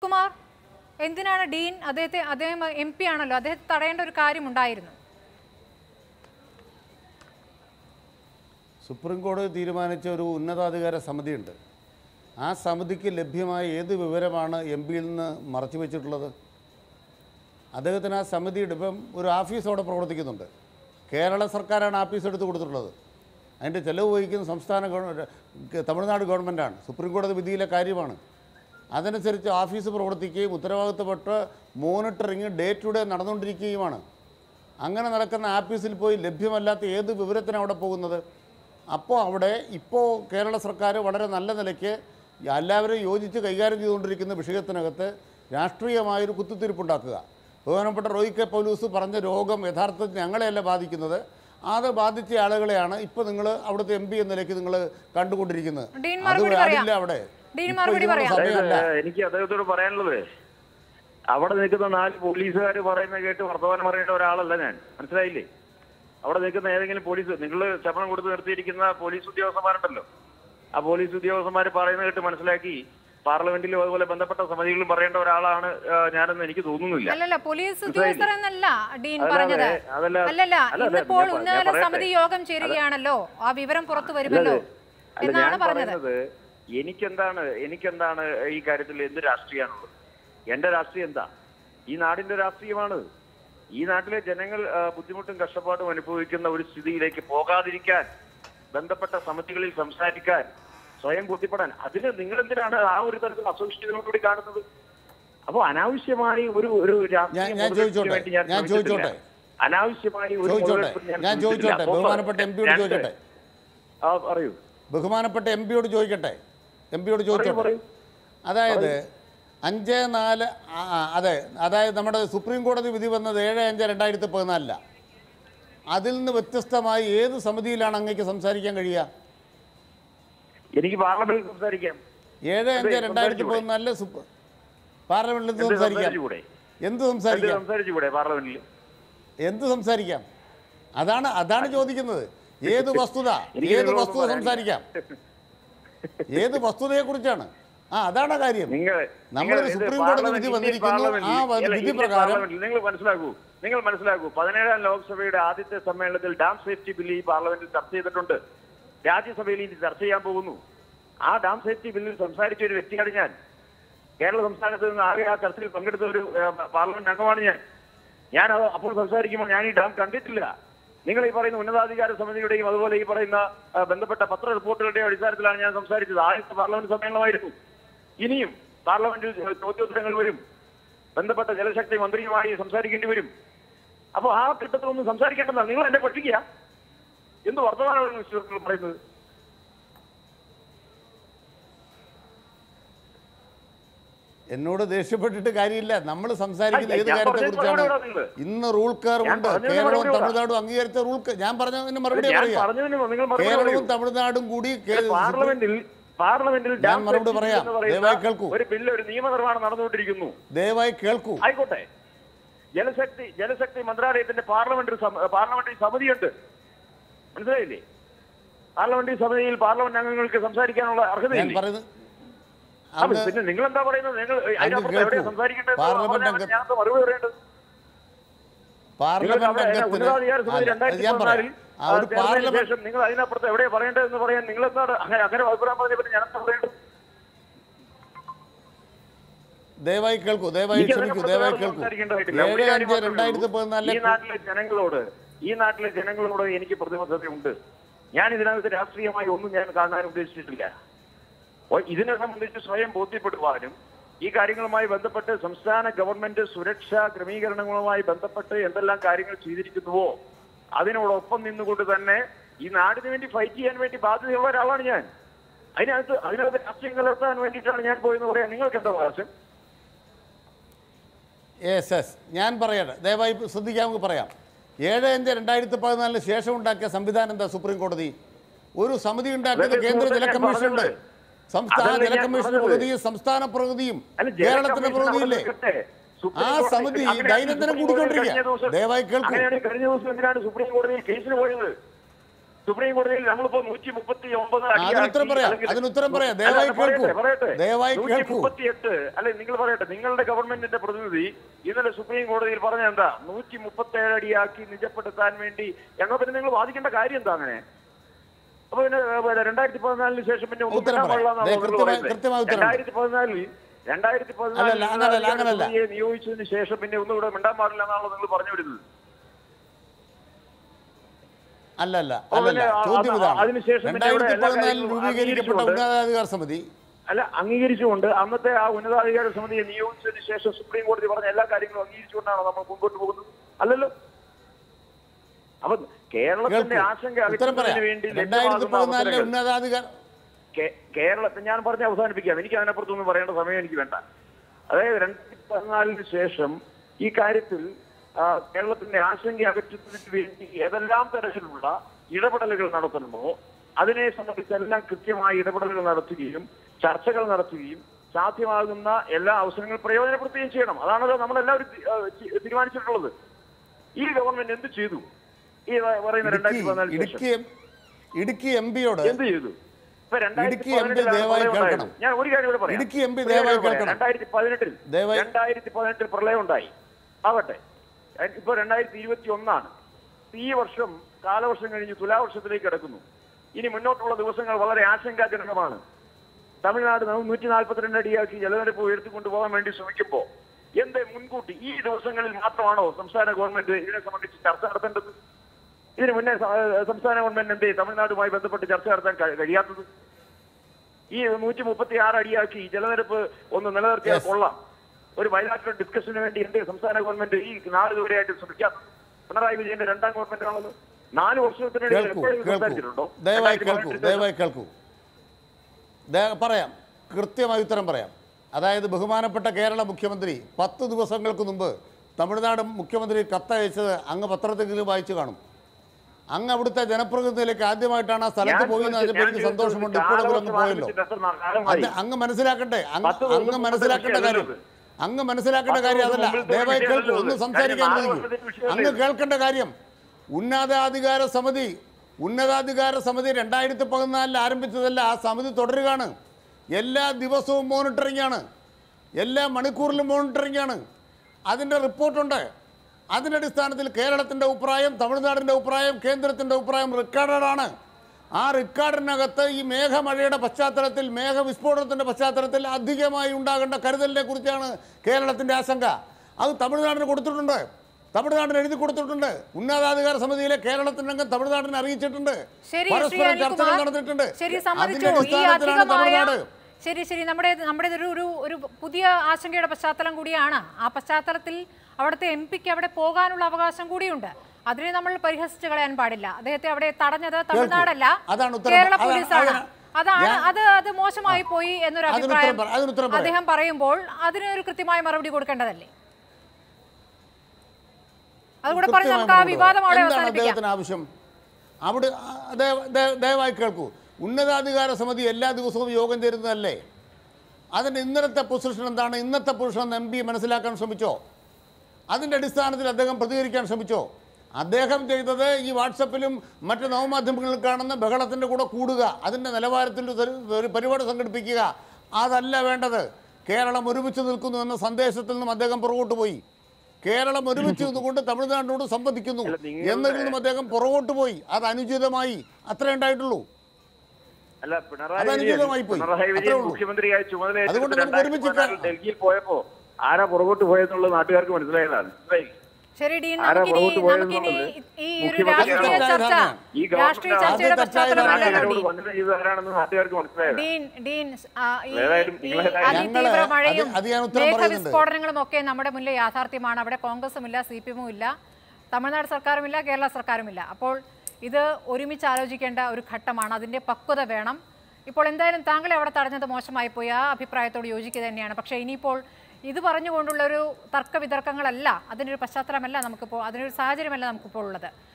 കുമാർ എന്തിനാണ് ഡീൻ അദ്ദേഹത്തെ അദ്ദേഹം എം പി ആണല്ലോ അദ്ദേഹത്തെ തടയേണ്ട ഒരു കാര്യമുണ്ടായിരുന്നു സുപ്രീം കോടതി തീരുമാനിച്ച ഒരു ഉന്നതാധികാര സമിതിയുണ്ട് ആ സമിതിക്ക് ലഭ്യമായ ഏത് വിവരമാണ് എം പിയിൽ നിന്ന് മറച്ചു വെച്ചിട്ടുള്ളത് അദ്ദേഹത്തിന് ആ സമിതിയുടെ ഇപ്പം ഒരു ഓഫീസ് അവിടെ പ്രവർത്തിക്കുന്നുണ്ട് കേരള സർക്കാരാണ് ആഫീസ് എടുത്ത് കൊടുത്തിട്ടുള്ളത് അതിൻ്റെ ചെലവ് വഹിക്കുന്ന സംസ്ഥാന ഗവൺമെൻറ് തമിഴ്നാട് ഗവൺമെൻറ്റാണ് സുപ്രീം കോടതി വിധിയിലെ കാര്യമാണ് അതനുസരിച്ച് ഓഫീസ് പ്രവർത്തിക്കുകയും ഉത്തരവാദിത്തപ്പെട്ട മോണിറ്ററിങ് ഡേ ടു ഡേ നടന്നുകൊണ്ടിരിക്കുകയുമാണ് അങ്ങനെ നടക്കുന്ന ആഫീസിൽ പോയി ലഭ്യമല്ലാത്ത ഏത് വിവരത്തിനാണ് അവിടെ പോകുന്നത് അപ്പോൾ അവിടെ ഇപ്പോൾ കേരള സർക്കാർ വളരെ നല്ല നിലയ്ക്ക് എല്ലാവരും യോജിച്ച് കൈകാര്യം ചെയ്തുകൊണ്ടിരിക്കുന്ന വിഷയത്തിനകത്ത് രാഷ്ട്രീയമായൊരു കുത്തിത്തിരിപ്പുണ്ടാക്കുക ബഹുമാനപ്പെട്ട റോയി കെ പൗലൂസ് പറഞ്ഞ രോഗം യഥാർത്ഥത്തിൽ ഞങ്ങളെയല്ല ബാധിക്കുന്നത് അത് ബാധിച്ച ആളുകളെയാണ് ഇപ്പോൾ നിങ്ങൾ അവിടുത്തെ എം പി എന്ന നിലയ്ക്ക് നിങ്ങൾ കണ്ടുകൊണ്ടിരിക്കുന്നത് ഡീൻ അത് മറുപടി പാടില്ല പറയാം. അവിടെ ഡീൻ ഇപ്പോൾ മറുപടി ഇതിനുള്ള പറയാം. സമയമല്ല അതായത് എനിക്ക് അദ്ദേഹത്തോട് പറയാനുള്ളത് അവിടെ നിൽക്കുന്ന നാല് പോലീസുകാർ പറയുന്നത് കേട്ട് വർത്തമാനം പറയേണ്ട ഒരാളല്ല ഞാൻ മനസ്സിലായില്ലേ അവിടെ നിൽക്കുന്ന ഏതെങ്കിലും പോലീസ് നിങ്ങൾ ശമ്പളം കൊടുത്ത് നിർത്തിയിരിക്കുന്ന പോലീസ് ഉദ്യോഗസ്ഥന്മാരുണ്ടല്ലോ ആ പോലീസ് ഉദ്യോഗസ്ഥന്മാർ പറയുന്നത് കേട്ട് മനസ്സിലാക്കി പാർലമെന്റിലും അതുപോലെ ബന്ധപ്പെട്ട സമിതികളിലും പറയേണ്ട ഒരാളാണ് ആ, ഞാനെന്ന് എനിക്ക് തോന്നുന്നില്ല അല്ലല്ല പോലീസ് മനസ്സിലായില്ലേ? ഉദ്യോഗസ്ഥർ എന്നല്ല ഡീൻ അതല്ലാതെ- പറഞ്ഞത് അതല്ലാതെ- അല്ലല്ല അല്ല, അല്ല, ഇന്നിപ്പോൾ ഞാൻ പ- ഉന്നതതല ഞാൻ പറയട്ടെ. സമിതി യോഗം ചേരുകയാണല്ലോ ആ വിവരം പുറത്തു വരുമല്ലോ അല്ല ഞാൻ എന്നാണ് പറഞ്ഞത് പറയുന്നത് എനിക്കെന്താണ് എനിക്കെന്താണ് ഈ കാര്യത്തിൽ എന്ത് രാഷ്ട്രീയമാണുള്ളത് എന്റെ രാഷ്ട്രീയം എന്താ ഈ നാടിന്റെ രാഷ്ട്രീയമാണ് ഈ നാട്ടിലെ ജനങ്ങൾ ആ, ബുദ്ധിമുട്ടും കഷ്ടപ്പാടും അനുഭവിക്കുന്ന ഒരു സ്ഥിതിയിലേക്ക് പോകാതിരിക്കാൻ ബന്ധപ്പെട്ട സമിതികളിൽ സംസാരിക്കാൻ സ്വയം ബോധ്യപ്പെടാൻ അതിന് നിങ്ങൾ എന്തിനാണ് ആ ഒരു തരത്തിൽ അസോസിയേഷനോടുകൂടി കാണുന്നത് അപ്പൊ അനാവശ്യമായി ഒരു ഒരു രാഷ്ട്രീയ ഞാൻ- ഞാൻ മുതലെടുപ്പിന് ചോദിച്ചോട്ടെ? വേണ്ടി ഞാൻ ഞാൻ ശ്രമിച്ചിട്ടില്ല. ചോദിച്ചോട്ടെ? അനാവശ്യമായി ഒരു ചോദിച്ചോട്ടെ മുതലെടുപ്പിന് ഞാൻ ശ്രമിച്ചിട്ടില്ല. ചോദിച്ചോട്ടെ ഒന്ന്. ബഹുമാനപ്പെട്ട എം പിയോട് രണ്ട്. ചോദിക്കട്ടെ ആ പറയൂ ബഹുമാനപ്പെട്ട എം പിയോട് ചോദിക്കട്ടെ എം പിയോട് ചോദിച്ചോട്ടെ പറയൂ. അതായത് അഞ്ച് നാല് ആ, ആ, അതെ അതായത് നമ്മുടെ സുപ്രീം കോടതി വിധി വന്നത് ഏഴ് അഞ്ച് രണ്ടായിരത്തി പതിനാലില്ല അതിൽ നിന്ന് വ്യത്യസ്തമായി ഏത് സമിതിയിലാണ് അങ്ങേക്ക് സംസാരിക്കാൻ കഴിയുക എനിക്ക് പാർലമെന്റിൽ സംസാരിക്കാം ഏഴ് അഞ്ച് അതെ, രണ്ടായിരത്തി സംസാരിച്ചൂടെ? പതിനാലില് സുപ്ര പാർലമെന്റിൽ എന്ത് സംസാരിക്കാം സംസാരിച്ചുകൂടെ എന്ത് എന്ത് സംസാരിക്കാം സംസാരിച്ചുകൂടെ പാർലമെന്റിൽ എന്ത് സംസാരിക്കാം അതാണ് അതാണ് ചോദിക്കുന്നത് ഏത് വസ്തുത എനിക്ക് ഏത് നിങ്ങളോട് വസ്തുത പറയാനില്ല. സംസാരിക്കാം ഏത് വസ്തുതയെ കുറിച്ചാണ് ആ അതാണ് കാര്യം നിങ്ങൾ നമ്മൾ നിങ്ങൾ ഇത് സുപ്രീം കോടതി പാർലമെന്റ്- വിധി ഇന്ത്യൻ വന്നിരിക്കുന്നു പാർലമെന്റിൽ- ആ വ- അല്ല, വിധി ഇന്ത്യൻ പ്രകാരം പാർലമെന്റിൽ നിങ്ങൾ മനസ്സിലാക്കൂ നിങ്ങൾ മനസ്സിലാക്കൂ പതിനേഴാം ലോക്സഭയുടെ ആദ്യത്തെ സമ്മേളനത്തിൽ ഡാം സേഫ്റ്റി ബില്ല് ഈ പാർലമെന്റിൽ ചർച്ച ചെയ്തിട്ടുണ്ട് രാജ്യസഭയിൽ ഇത് ചർച്ച ചെയ്യാൻ പോകുന്നു ആ ഡാം സേഫ്റ്റി ബില്ലിൽ സംസാരിച്ച ഒരു വ്യക്തിയാണ് ഞാൻ കേരള സംസ്ഥാനത്ത് നിന്ന് ആകെ ആ ചർച്ചയിൽ പങ്കെടുത്ത ഒരു ഏഹ്, പാർലമെന്റ് അംഗമാണ് ഞാൻ ഞാൻ അത് അപ്പോൾ സംസാരിക്കുമ്പോൾ ഞാൻ ഈ ഡാം കണ്ടിട്ടില്ല നിങ്ങൾ ഈ പറയുന്ന ഉന്നതാധികാര സമിതിയുടെയും അതുപോലെ ഈ പറയുന്ന ആ, ബന്ധപ്പെട്ട പത്ര റിപ്പോർട്ടുകളുടെയും അടിസ്ഥാനത്തിലാണ് ഞാൻ സംസാരിച്ചത് ആദ്യത്തെ പാർലമെന്റ് സമ്മേളനമായിരുന്നു ഇനിയും പാർലമെന്റിൽ ചോദ്യോത്തരങ്ങൾ വരും ബന്ധപ്പെട്ട ജലശക്തി മന്ത്രിയുമായി സംസാരിക്കേണ്ടി വരും അപ്പോൾ ആ ഘട്ടത്തിലൊന്നും സംസാരിക്കേണ്ടതാണ് നിങ്ങൾ എന്നെ പഠിപ്പിക്കുക എന്ത് വർത്തമാനമാണ് മിസ്റ്റർ നിങ്ങൾ പറയുന്നത് എന്നോട് ദേഷ്യപ്പെട്ടിട്ട് കാര്യമില്ല നമ്മൾ സംസാരിക്കുന്ന അല്ല, ഏത് ഞാൻ കാര്യത്തെ പറഞ്ഞതിന് കുറിച്ചാണ് മറുപടി പറയാം നിങ്ങള്. ഇന്ന് റൂൾ കെയർ ഞാൻ ഉണ്ട് പറഞ്ഞതിന് കേരളവും മറുപടി പറയാം. തമിഴ്നാടും അംഗീകരിച്ച റൂൾ കെയർ- ഞാൻ പറഞ്ഞതിന് മറുപടി ഞാൻ പറയാം പറഞ്ഞതിന് നിങ്ങൾ മറുപടി പറയൂ. കേരളവും തമിഴ്നാടും കൂടി കേ- പാർലമെന്റിൽ പാർലമെന്റിൽ ഞാൻ ഡാം മറുപടി സേഫ്റ്റി പറയാം. എന്ന് പറയുന്ന ദയവായി കേൾക്കൂ. ഒരു ബില്ല് ഒരു നിയമനിർമ്മാണം നടന്നുകൊണ്ടിരിക്കുന്നു ദയവായി കേൾക്കൂ ആയിക്കോട്ടെ ജലശക്തി ജലശക്തി മന്ത്രാലയത്തിന്റെ പാർലമെന്ററി സമ- പാർലമെന്ററി സമിതിയുണ്ട് മനസ്സിലായില്ലേ പാർലമെന്ററി സമിതിയിൽ പാർലമെന്റ് അംഗങ്ങൾക്ക് സംസാരിക്കാനുള്ള ഞാൻ അർഹതയില്ലേ പറയുന്നത് അപ്പൊ അന്ന് പിന്നെ നിങ്ങൾ എന്താ പറയുന്നത് നിങ്ങൾ അതിനപ്പുറത്ത് കേൾക്കൂ. എവിടെയാ സംസാരിക്കേണ്ടത് പാർലമെന്റ് അംഗ- ഞാൻ മറുപടി പറയേണ്ടത് പാർലമെന്റ് നിങ്ങൾക്ക് അവിടെ അംഗത്തിന് ഉന്നതാധികാര സമിതി അല്ല, രണ്ടായിരത്തി ഞാൻ പറയാം പതിനാലിൽ ആ ഒരു ചേർന്നതിന് പാർലമെന്റ് ശേഷം നിങ്ങൾ അതിനപ്പുറത്ത് എവിടെയാ പറയേണ്ടതെന്ന് പറയാൻ നിങ്ങൾ എന്താണ് അങ്ങനെ അങ്ങനെ അഭിപ്രായം പറഞ്ഞ പിന്നെ ഞാൻ എന്താ പറയേണ്ടത് ദയവായി കേൾക്കൂ ദയവായി എനിക്ക് ക്ഷമിക്കൂ അതിനപ്പുറത്ത് ദയവായി വേറെ കേൾക്കൂ സംസാരിക്കേണ്ടതായിട്ടില്ല. ഒരു ഏഴ് കാര്യം അഞ്ച് മാത്രമേ രണ്ടായിരത്തി ഉള്ളൂ. പതിനാലിലെ ഈ നാട്ടിലെ ജനങ്ങളോട് ഈ നാട്ടിലെ ജനങ്ങളോട് എനിക്ക് പ്രതിബദ്ധതയുണ്ട് ഞാൻ ഇതിനകത്ത് രാഷ്ട്രീയമായി ഒന്നും ഞാൻ കാണാൻ ഉദ്ദേശിച്ചിട്ടില്ല ഓ, ഇതിനെ സംബന്ധിച്ച് സ്വയം ബോധ്യപ്പെടുവാനും ഈ കാര്യങ്ങളുമായി ബന്ധപ്പെട്ട് സംസ്ഥാന ഗവൺമെന്റ് സുരക്ഷാ ക്രമീകരണങ്ങളുമായി ബന്ധപ്പെട്ട് എന്തെല്ലാം കാര്യങ്ങൾ ചെയ്തിരിക്കുന്നുവോ അതിനോടൊപ്പം നിന്നുകൊണ്ട് തന്നെ ഈ നാടിന് വേണ്ടി ഫൈറ്റ് ചെയ്യാൻ വേണ്ടി ബാധ്യതയുള്ള ഒരാളാണ് ഞാൻ അതിനകത്ത് അതിനകത്ത് രാഷ്ട്രീയം കലർത്താൻ വേണ്ടിയിട്ടാണ് ഞാൻ പോയെന്ന് പറയാൻ നിങ്ങൾക്ക് എന്താ അവകാശം യെസ് യെസ് ഞാൻ പറയട്ടെ ദയവായി ശ്രദ്ധിക്കാൻ നമുക്ക് പറയാം ഏഴ് അഞ്ച് രണ്ടായിരത്തി പതിനാലിന് ശേഷം ഉണ്ടാക്കിയ സംവിധാനം എന്താ സുപ്രീം കോടതി ഒരു സമിതി ഉണ്ടാക്കിയത് അതല്ലേ കേന്ദ്ര സുഹൃത്തേ ജല ഞാൻ കമ്മീഷൻ ഉണ്ട് പറഞ്ഞത്? സംസ്ഥാന അതല്ലേ ജല ഞാൻ കമ്മീഷൻ പറഞ്ഞത്? പ്രകൃതിയും സംസ്ഥാന പ്രകൃതിയും അല്ല, ജല കേരളത്തിന്റെ കമ്മീഷൻ പ്രകൃതിയില്ലേ അവിടെ നിൽക്കട്ടെ. സുപ്രീം ആ കോടതി- സമിതി അങ്ങനെയാണെങ്കിൽ ദൈനംദിനം സുപ്രീം കോടതി കഴിഞ്ഞ കൂടിക്കൊണ്ടിരിക്കുക ദിവസം- ദയവായി കേൾക്കൂ അങ്ങനെയാണെങ്കിൽ കഴിഞ്ഞ ദിവസം എന്തിനാണ് സുപ്രീം കോടതി കേസിന് പോയത് സുപ്രീം കോടതിയിൽ നമ്മളിപ്പോ നൂറ്റി മുപ്പത്തി ഒമ്പത് അതിന് ഉത്തരം പറയാം. അതിന് ഉത്തരം പറയാം. ദയവായി കേൾക്കൂ. ദയവായി നൂറ്റി കേൾക്കൂ. മുപ്പത്തി എട്ട് അല്ലെ നിങ്ങൾ പറയട്ടെ നിങ്ങളുടെ ഗവൺമെന്റിന്റെ പ്രതിനിധി ഇന്നലെ സുപ്രീം കോടതിയിൽ പറഞ്ഞ എന്താ നൂറ്റി മുപ്പത്തി ഏഴ് അടിയാക്കി നിജപ്പെടുത്താൻ വേണ്ടി ഞങ്ങൾ പിന്നെ നിങ്ങൾ വാദിക്കേണ്ട കാര്യം എന്താ അങ്ങനെ അപ്പൊ പിന്നെ ഏ, രണ്ടായിരത്തി പതിനാലിന് ശേഷം പിന്നെ ഒന്നും ഉത്തരം മിണ്ടാൻ പറയാം. പാടില്ലാന്നാണോ ദേ, നിങ്ങൾ കൃത്യമായി- പറയുന്നത്? കൃത്യമായ ഉത്തരം. രണ്ടായിരത്തി പതിനാലിൽ രണ്ടായിരത്തി അല്ലല്ല, അങ്ങനല്ല, അങ്ങനല്ല. പതിനാലിൽ നിയോഗിച്ചതിന് ശേഷം പിന്നെ ഒന്നും ഇവിടെ മിണ്ടാൻ പാടില്ല എന്നാണല്ലോ നിങ്ങൾ പറഞ്ഞു വിടുന്നത് അല്ലല്ല അപ്പോൾ അല്ലല്ല പിന്നെ ആ- ചോദ്യം ആ- ഇതാണ് അതിനുശേഷം പിന്നെ ഇവിടെ രണ്ടായിരത്തി എല്ലാ പതിനാലിൽ കാര്യങ്ങളും രൂപീകരിക്കപ്പെട്ട അംഗീകരിച്ചുകൊണ്ട് ഉന്നതാധികാര സമിതി അല്ല അംഗീകരിച്ചുകൊണ്ട് അന്നത്തെ ആ ഉന്നതാധികാര സമിതിയെ നിയോഗിച്ചതിന് ശേഷം സുപ്രീം കോടതി പറഞ്ഞ എല്ലാ കാര്യങ്ങളും അംഗീകരിച്ചുകൊണ്ടാണോ നമ്മൾ മുമ്പോട്ട് പോകുന്നത് അല്ലല്ലോ അപ്പൊ കേരളത്തിന്റെ കേൾക്കൂ ആശങ്ക ഉത്തരം പറയാം അകറ്റുന്നതിന് വേണ്ടി രണ്ടായിരത്തി ലഭ്യമാകുന്ന പതിനാലിലെ അവസരങ്ങൾ ഉന്നതാധികാര കേ- കേരളത്തിൽ ഞാൻ പറഞ്ഞ അവസാനിപ്പിക്കാം എനിക്ക് അതിനെപ്പുറത്തൊന്നും പറയേണ്ട സമയം എനിക്ക് വേണ്ട അതായത് രണ്ടായിരത്തി പതിനാലിന് ശേഷം ഈ കാര്യത്തിൽ ആ, കേരളത്തിന്റെ ആശങ്ക അകറ്റുന്നതിന് വേണ്ടി ഏതെല്ലാം തരത്തിലുള്ള ഇടപെടലുകൾ നടത്തണമോ അതിനെ സംബന്ധിച്ചെല്ലാം കൃത്യമായ ഇടപെടലുകൾ നടത്തുകയും ചർച്ചകൾ നടത്തുകയും സാധ്യമാകുന്ന എല്ലാ അവസരങ്ങളും പ്രയോജനപ്പെടുത്തുകയും ചെയ്യണം അതാണല്ലോ നമ്മളെല്ലാവരും തി- ആ, തി- തീരുമാനിച്ചിട്ടുള്ളത് ഈ ഗവൺമെന്റ് എന്ത് ചെയ്തു ഈ പറയുന്ന ഇടുക്കി രണ്ടായിരത്തി പതിനാലിന് ശേഷം ഇടുക്കി എം- ഇടുക്കി എം പിയോട് എന്ത് ചെയ്തു ഇപ്പൊ രണ്ടായിരത്തി ഇടുക്കി എം പി പതിനെട്ടിലാണ് ദയവായി പ്രളയം ഉണ്ടായത്. കേൾക്കണം. ഞാൻ ഒരു കാര്യം കൂടെ പറയാം ഇടുക്കി എം പി ഒരു കാര്യം ദയവായി കൂടെ പറയാം. കേൾക്കണം. രണ്ടായിരത്തി പതിനെട്ടിൽ ദയവായി- രണ്ടായിരത്തി പതിനെട്ടിൽ പ്രളയം ഉണ്ടായി ആവട്ടെ ഇപ്പൊ രണ്ടായിരത്തി ഇരുപത്തി ഒന്നാണ് ഈ വർഷം കാലവർഷം കഴിഞ്ഞ് തുലാവർഷത്തിലേക്ക് കിടക്കുന്നു ഇനി മുന്നോട്ടുള്ള ദിവസങ്ങൾ വളരെ ആശങ്കാജനകമാണ് തമിഴ്നാട് നൂറ്റി നാൽപ്പത്തിരണ്ട് അടിയാക്കി ജലനിരപ്പ് ഉയർത്തിക്കൊണ്ടുപോകാൻ വേണ്ടി ശ്രമിക്കുമ്പോൾ എന്ത് മുൻകൂട്ടി ഈ ദിവസങ്ങളിൽ മാത്രമാണോ സംസ്ഥാന ഗവൺമെന്റ് ഇതിനെ സംബന്ധിച്ച് ചർച്ച നടത്തേണ്ടത് ഇതിന് മുന്നേ സ- സംസ്ഥാന ഗവൺമെന്റ് എന്തേ തമിഴ്നാടുമായി ബന്ധപ്പെട്ട് ചർച്ച നടത്താൻ കഴി- കഴിയാത്തത് ഈ നൂറ്റി മുപ്പത്തി ആറ് അടിയാക്കി ജലനിരപ്പ് ഒന്ന് നിലനിർത്തിയാൽ Yes. കൊള്ളാം ഒരു ബൈലാറ്ററൽ ഡിസ്കഷന് വേണ്ടി എന്തേ സംസ്ഥാന ഗവൺമെന്റ് ഈ നാല് ദൂരെയായിട്ട് ശ്രമിക്കാത്തത് പിണറായി വിജയന്റെ രണ്ടാം ഗവൺമെന്റ് ആണല്ലോ നാല് വർഷത്തിനിടയിൽ കേൾക്കൂ എപ്പോഴും കേൾക്കൂ സംസാരിച്ചിട്ടുണ്ടോ ദയവായി രണ്ടായിരത്തി കേൾക്കൂ പതിനെട്ടിൽ ദയവായി കേൾക്കൂ ദയ- പറയാം കൃത്യമായി ഉത്തരം പറയാം അതായത് ബഹുമാനപ്പെട്ട കേരള മുഖ്യമന്ത്രി പത്ത് ദിവസങ്ങൾക്ക് മുമ്പ് തമിഴ്നാട് മുഖ്യമന്ത്രി കത്തയച്ചത് അങ്ങ് പത്രത്തെങ്കിലും വായിച്ചു കാണും അങ്ങ് അവിടുത്തെ ജനപ്രതിനിധിയിലേക്ക് ആദ്യമായിട്ടാണ് ആ സ്ഥലത്ത് ഞാൻ പോയി എന്ന് ചോദിച്ചത് അറിഞ്ഞപ്പോൾ എനിക്ക് ഞാൻ സന്തോഷമുണ്ട് ചോദിച്ചത് ഇപ്പോഴെങ്കിലും അങ്ങ് കാലവർഷം പോയല്ലോ ആരംഭിച്ചിട്ട് എത്ര കാലമായി? അത് അങ്ങ് മനസ്സിലാക്കട്ടെ അങ്ങ് പത്ത് ദിവസം അങ്ങ് മുമ്പത്തെ മനസ്സിലാക്കേണ്ട കാര്യം വിഷയമല്ലല്ലോ അങ്ങ് മനസ്സിലാക്കേണ്ട പത്ത് കാര്യം ദിവസം അതല്ല മുമ്പിലത്തെ ദയവായി കേൾക്കൂ വിഷയമല്ലല്ലോ ഒന്ന് ഇത്. സംസാരിക്കാൻ കാര്യം നാല് അനുവദിക്കൂ വർഷത്തെ വിഷയമല്ലേ അങ്ങ് ഇത്? കേൾക്കേണ്ട കാര്യം ഉന്നതാധികാര സമിതി ഉന്നതാധികാര സമിതി രണ്ടായിരത്തി പതിനാലിൽ ആരംഭിച്ചതല്ല ആ സമിതി തുടരുകയാണ് എല്ലാ ദിവസവും മോണിറ്ററിംഗ് ആണ് എല്ലാ മണിക്കൂറിലും മോണിറ്ററിംഗ് ആണ് അതിൻ്റെ റിപ്പോർട്ടുണ്ട് അതിൻ്റെ അടിസ്ഥാനത്തിൽ കേരളത്തിൻ്റെ അഭിപ്രായം തമിഴ്നാടിൻ്റെ അഭിപ്രായം കേന്ദ്രത്തിൻ്റെ അഭിപ്രായം റെക്കോർഡഡ് ആണ് ആ റെക്കോർഡിനകത്ത് ഈ മേഘമഴയുടെ പശ്ചാത്തലത്തിൽ മേഘവിസ്ഫോടനത്തിൻ്റെ പശ്ചാത്തലത്തിൽ അധികമായി ഉണ്ടാകേണ്ട കരുതലിനെ കുറിച്ചാണ് കേരളത്തിൻ്റെ ആശങ്ക അത് തമിഴ്നാടിന് കൊടുത്തിട്ടുണ്ട് തമിഴ്നാടിന് എഴുതി കൊടുത്തിട്ടുണ്ട് ഉന്നതാധികാര സമിതിയിലെ കേരളത്തിൻ്റെ അംഗം തമിഴ്നാടിനെ അറിയിച്ചിട്ടുണ്ട് ശരി ശ്രീ പരസ്പരം ചർച്ചകൾ അനിൽകുമാർ നടന്നിട്ടുണ്ട് ശരി അതിന്റെ സമ്മതിച്ചു ഈ അടിസ്ഥാനത്തിലാണ് അധികമായ തമിഴ്നാട് ശരി ശരി നമ്മുടെ നമ്മുടെ ഒരു ഒരു ഒരു പുതിയ ആശങ്കയുടെ പശ്ചാത്തലം കൂടിയാണ് ആ പശ്ചാത്തലത്തിൽ അവിടുത്തെ എം പിക്ക് അവിടെ പോകാനുള്ള അവകാശം കൂടിയുണ്ട് അതിനെ നമ്മൾ പരിഹസിച്ച് കളയാൻ പാടില്ല അദ്ദേഹത്തെ അവിടെ തടഞ്ഞത് തമിഴ്നാടല്ല അതാണ് ഉത്തരം. കേരള അതാ- പോലീസാണ് അതാണ് അതാണ് ഞാൻ- അത് അത് മോശമായി പോയി എന്നൊരു അതിന് അഭിപ്രായം ഉത്തരം പറ- അതിന് ഉത്തരം പറയാം. അദ്ദേഹം പറയുമ്പോൾ അതിനൊരു കൃത്യമായ മറുപടി കൊടുക്കേണ്ടതല്ലേ അതുകൂടെ പറഞ്ഞ് കൃത്യമായ നമുക്ക് ആ മറുപടി വിവാദം അവിടെ എന്താണ് അവസാനിപ്പിക്കാം അദ്ദേഹത്തിന് ആവശ്യം അവിടെ ആ, ദയ- ദയ- ദയവായി കേൾക്കൂ ഉന്നതാധികാര സമിതി എല്ലാ ദിവസവും യോഗം ചേരുന്നതല്ലേ അതിൻ്റെ ഇന്നലത്തെ പൊസിഷൻ എന്താണ് ഇന്നത്തെ പൊസിഷൻ എം പി മനസ്സിലാക്കാൻ ശ്രമിച്ചോ അതിൻ്റെ അടിസ്ഥാനത്തിൽ അദ്ദേഹം പ്രതികരിക്കാൻ ശ്രമിച്ചോ അദ്ദേഹം ചെയ്തത് ഈ വാട്സപ്പിലും മറ്റ് നവമാധ്യമങ്ങളിൽ കാണുന്ന ബഹളത്തിൻ്റെ കൂടെ കൂടുക അതിൻ്റെ നിലവാരത്തിൽ ഒരു- ഒരു പരിപാടി സംഘടിപ്പിക്കുക അതല്ല വേണ്ടത് കേരളം ഒരുമിച്ച് നിൽക്കുന്നു എന്ന സന്ദേശത്തിൽ നിന്നും അദ്ദേഹം പുറകോട്ട് പോയി കേരളം ഒരുമിച്ച് നിന്നുകൊണ്ട് തമിഴ്നാടിനോട് സംവദിക്കുന്നു അല്ല, നിങ്ങളുടെ- എന്നതിൽ നിന്നും അദ്ദേഹം പുറകോട്ട് പോയി അത് അനുചിതമായി അത്രേ ഉണ്ടായിട്ടുള്ളൂ അല്ല പിണറായി അത് വിജയൻ അനുചിതമായി പോയി. പിണറായി അത്രേ വിജയൻ ഉള്ളൂ. മുഖ്യമന്ത്രിയായി ചുമതല അതുകൊണ്ട് നമുക്ക് ഒരുമിച്ച് രണ്ടായിരത്തി ഡൽഹിയിൽ പോയപ്പോ ആരാ പുറകോട്ട് പോയെന്നുള്ളത് നാട്ടുകാർക്ക് മനസ്സിലായതാണ് മനസ്സിലായി ശരി ഡീൻ ആരാ നമുക്കിനി പുറകോട്ട് പോയത് നമുക്കിനി എന്നുള്ളത് ഈ ഒരു മുഖ്യമന്ത്രി രാഷ്ട്രീയ ആരാണ്? ചർച്ച ഈ രാഷ്ട്രീയ ഗവൺമെന്റ് ചർച്ചയുടെ ആദ്യം പശ്ചാത്തലമല്ലല്ലോ നാട്ടുകാരോട് ഡീൻ വഞ്ചന ചെയ്തത് ആരാണെന്ന് നാട്ടുകാർക്ക് മനസ്സിലായത് ഡീൻ ഡീൻ ആ, ഈ ഏതായാലും ഈ നിങ്ങളേതായാലും അതിതീവ്ര ഞങ്ങള് മഴയും അത് അത് ഞാൻ ഉത്തരം പറയുന്നുണ്ട്. മേഘവിസ്ഫോടനങ്ങളും ഒക്കെ നമ്മുടെ മുന്നിൽ യാഥാർത്ഥ്യമാണ് അവിടെ കോൺഗ്രസും ഇല്ല സി പി എമ്മും ഇല്ല തമിഴ്നാട് സർക്കാരുമില്ല കേരള സർക്കാരുമില്ല അപ്പോൾ ഇത് ഒരുമിച്ച് ആലോചിക്കേണ്ട ഒരു ഘട്ടമാണ് അതിന്റെ പക്വത വേണം ഇപ്പോൾ എന്തായാലും താങ്കളെ അവിടെ തടഞ്ഞത് മോശമായി പോയി ആ അഭിപ്രായത്തോട് യോജിക്കുക തന്നെയാണ് പക്ഷേ ഇനിയിപ്പോൾ ഇത് പറഞ്ഞുകൊണ്ടുള്ള ഒരു തർക്ക വിതർക്കങ്ങളല്ല അതിനൊരു പശ്ചാത്തലമല്ല നമുക്കിപ്പോൾ അതിനൊരു സാഹചര്യമല്ല നമുക്കിപ്പോൾ ഉള്ളത്